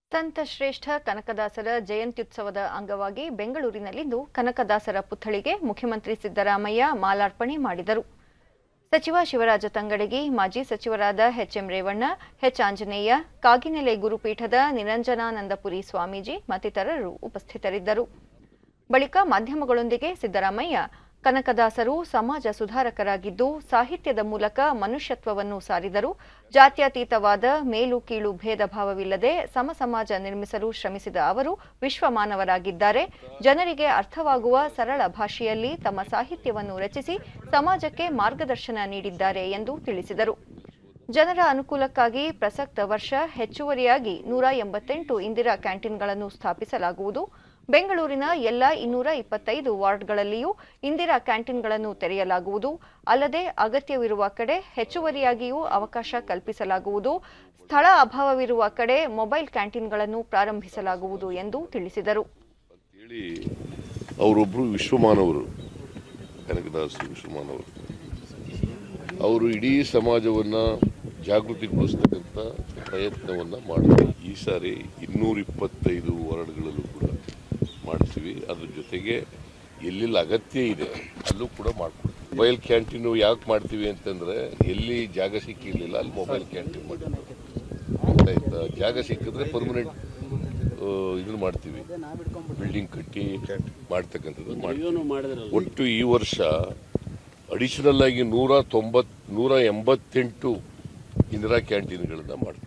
ಸಂತ ಶ್ರೇಷ್ಠ ಕನಕದಾಸರ ಜಯಂತ್ಯುತ್ಸವದ ಅಂಗವಾಗಿ ಬೆಂಗಳೂರಿನಲ್ಲಿಂದು ಕನಕದಾಸರ ಪುತ್ಥಳಿಗೆ ಮುಖ್ಯಮಂತ್ರಿ ಸಿದ್ದರಾಮಯ್ಯ ಮಾಲಾರ್ಪಣೆ ಮಾಡಿದರು ಸಚಿವ ಶಿವರಾಜ ತಂಗಡಗಿ ಮಾಜಿ ಸಚಿವರಾದ ಎಚ್ಎಂ ರೇವಣ್ಣ ಎಚ್ ಆಂಜನೇಯ ಕಾಗಿನೆಲೆ ಗುರುಪೀಠದ ನಿರಂಜನಾನಂದಪುರಿ ಸ್ವಾಮೀಜಿ ಮತ್ತಿತರರು ಉಪಸ್ಥಿತರಿದ್ದರು ಬಳಿಕ ಮಾಧ್ಯಮಗಳೊಂದಿಗೆ ಸಿದ್ದರಾಮಯ್ಯ ಕನಕದಾಸರು ಸಮಾಜ ಸುಧಾರಕರಾಗಿದ್ದು ಸಾಹಿತ್ಯದ ಮೂಲಕ ಮನುಷ್ಯತ್ವವನ್ನು ಸಾರಿದರು ಜಾತ್ಯತೀತವಾದ ಮೇಲು ಕೀಳು ಭೇದ ಭಾವವಿಲ್ಲದೆ ಸಮ ಸಮಾಜ ನಿರ್ಮಿಸಲು ಶ್ರಮಿಸಿದ ಅವರು ವಿಶ್ವಮಾನವರಾಗಿದ್ದಾರೆ ಜನರಿಗೆ ಅರ್ಥವಾಗುವ ಸರಳ ಭಾಷೆಯಲ್ಲಿ ತಮ್ಮ ಸಾಹಿತ್ಯವನ್ನು ರಚಿಸಿ ಸಮಾಜಕ್ಕೆ ಮಾರ್ಗದರ್ಶನ ನೀಡಿದ್ದಾರೆ ಎಂದು ತಿಳಿಸಿದರು ಜನರ ಅನುಕೂಲಕ್ಕಾಗಿ ಪ್ರಸಕ್ತ ವರ್ಷ ಹೆಚ್ಚುವರಿಯಾಗಿ ನೂರ ಎಂಬತ್ತೆಂಟು ಇಂದಿರಾ ಕ್ಯಾಂಟೀನ್ಗಳನ್ನು ಸ್ಥಾಪಿಸಲಾಗುವುದು ಬೆಂಗಳೂರಿನ ಎಲ್ಲ ಇನ್ನೂರ ಇಪ್ಪತ್ತೈದು ವಾರ್ಡ್ಗಳಲ್ಲಿಯೂ ಇಂದಿರಾ ಕ್ಯಾಂಟೀನ್ಗಳನ್ನು ತೆರೆಯಲಾಗುವುದು ಅಲ್ಲದೆ ಅಗತ್ಯವಿರುವ ಕಡೆ ಹೆಚ್ಚುವರಿಯಾಗಿಯೂ ಅವಕಾಶ ಕಲ್ಪಿಸಲಾಗುವುದು ಸ್ಥಳ ಅಭಾವವಿರುವ ಕಡೆ ಮೊಬೈಲ್ ಕ್ಯಾಂಟೀನ್ಗಳನ್ನು ಪ್ರಾರಂಭಿಸಲಾಗುವುದು ಎಂದು ತಿಳಿಸಿದರು ಹೇಳಿ ಅವರೊಬ್ಬರು ವಿಶ್ವಮಾನವರು ಕನಕದಾಸರು ವಿಶ್ವಮಾನವರು ಅವರು ಇಡೀ ಸಮಾಜವನ್ನು ಜಾಗೃತಿಗೊಳಿಸ್ತಕ್ಕಂಥ ಪ್ರಯತ್ನವನ್ನು ಮಾಡ್ತಾರೆ ಈ ಸಾರಿ ಇನ್ನೂರ ಇಪ್ಪತ್ತೈದು ವಾರ್ಡ್ಗಳಲ್ಲೂ ಕೂಡ ಮಾಡ್ತೀವಿ ಅದ್ರ ಜೊತೆಗೆ ಎಲ್ಲೆಲ್ಲಿ ಅಗತ್ಯ ಇದೆ ಅಲ್ಲೂ ಕೂಡ ಮಾಡ್ಕೊಡ್ತೀವಿ ಮೊಬೈಲ್ ಕ್ಯಾಂಟೀನು ಯಾಕೆ ಮಾಡ್ತೀವಿ ಅಂತಂದರೆ ಎಲ್ಲಿ ಜಾಗ ಸಿಕ್ಕಿರಲಿಲ್ಲ ಅಲ್ಲಿ ಮೊಬೈಲ್ ಕ್ಯಾಂಟೀನ್ ಮಾಡ್ತೀವಿ ಆಯ್ತಾ ಜಾಗ ಸಿಕ್ಕಿದ್ರೆ ಪರ್ಮನೆಂಟ್ ಇದನ್ನು ಮಾಡ್ತೀವಿ ಬಿಲ್ಡಿಂಗ್ ಕಟ್ಟಿ ಮಾಡ್ತಕ್ಕಂಥದ್ದು ಮಾಡ್ತೀವಿ ಒಟ್ಟು ಈ ವರ್ಷ ಅಡಿಷನಲ್ ಆಗಿ ನೂರ ತೊಂಬತ್ ನೂರ ಎಂಬತ್ತೆಂಟು ಇಂದಿರಾ ಕ್ಯಾಂಟೀನ್ಗಳನ್ನ ಮಾಡ್ತೀವಿ